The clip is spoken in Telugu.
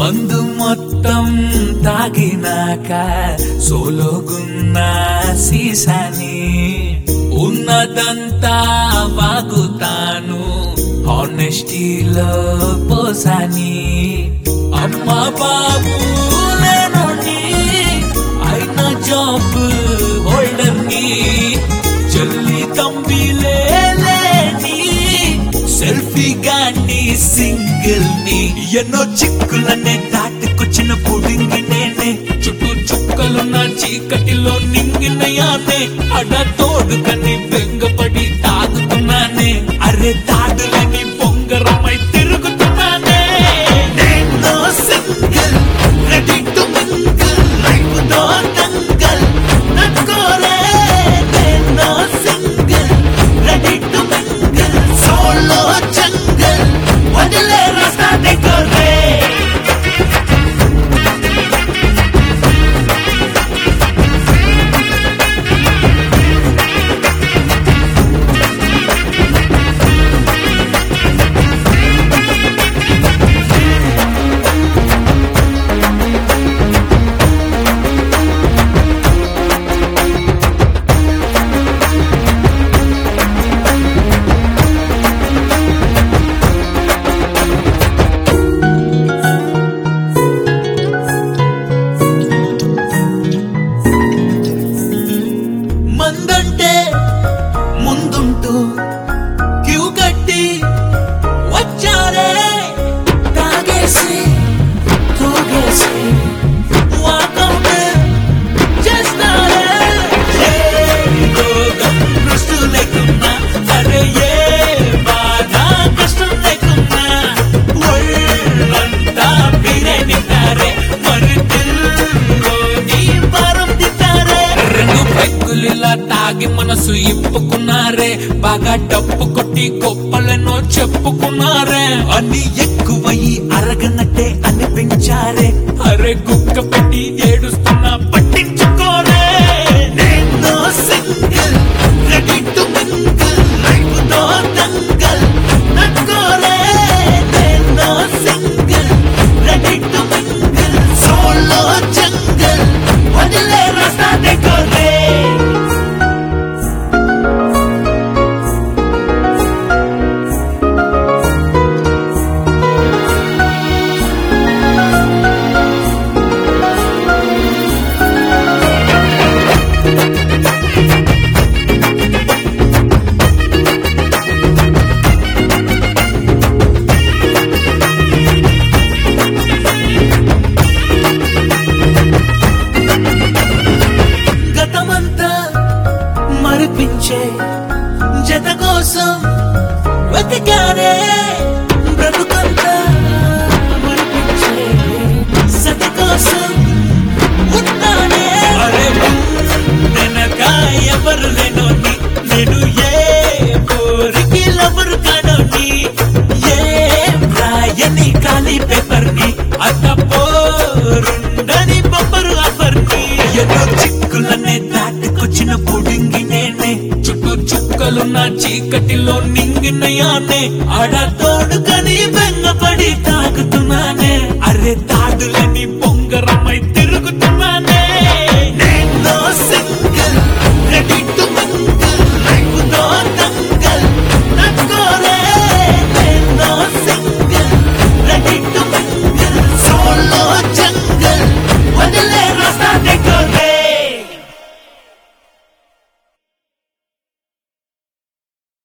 మందు మొత్తం తాగినాక సోలోగున్న సీసాని ఉన్నదంతా వాగుతాను హానెస్టీలో పోసాని అమ్మ బాబు లేనోని అయిన జాబ్ హోల్డర్ ని చెల్లి తంబి లేని సెల్ఫీ గాని సింగిల్ ని ఎన్నో చిక్కులనే దాటుకొచ్చిన పుడింగి నేనే చుట్టూ చుక్కలున్న చీకటిలో నింగినయానే అడ తోడుకని బెంగపడి తాగుతున్నానే అరే తాడులని పొంగరమై తిరుగుతున్నానే నేను single ready to mingle life తో దంగల్ నట్టుకోరే నేను single ready to mingle solo jungle వదిలే రాస్తా దగ్గరే మందంటే ముందుంటూ క్యూ కట్టి వచ్చారే తాగేసి తూగేసి వాకౌట్ చేస్తారే ఏ రోగం దృష్టి లేకున్నా అరే ఏ బాధ కష్టం లేకున్నా ఒళ్ళంతా మీరే నింటారే మరి దిల్లోని భారం తింటారే రెండు పెగ్గులిలా తాగి మనసు ఇప్పుకున్నారే బాగా డప్పు కొట్టి గొప్పలెన్నో చెప్పుకున్నారే అన్ని ఎక్కువయి అరగనట్టే అనిపించారే అరే కుక్క పెట్టి ఏడుస్తున్నా పట్టించుకోరే నేను single ready to mingle life తో దంగల్ నట్టుకోరే నేను single ready to mingle solo jungle వదిలే రాస్తా దగ్గరే గతమంతా మరిపించే జత కోసం వెతికారే బ్రతుకంతా మరిపించే సత కోసం ఉన్నానే అరే వెనక ఎవరు లేనోని నేను ఏ కోరికి లవరు కానోని ఏ రాయని ఖాళీ పేపర్ ని అత్త పోరుండని బొబ్బరు ఆఫర్ ని ఎన్నో చిక్కులనే దాటుకొచ్చిన పుడింగి నేనే చుట్టూ చుక్కలున్న చీకటిలో నింగినయానే ఆడ తోడుకని బెంగపడి తాగుతున్నానే అరే తాడులని పొంగరమై తిరుగుతూ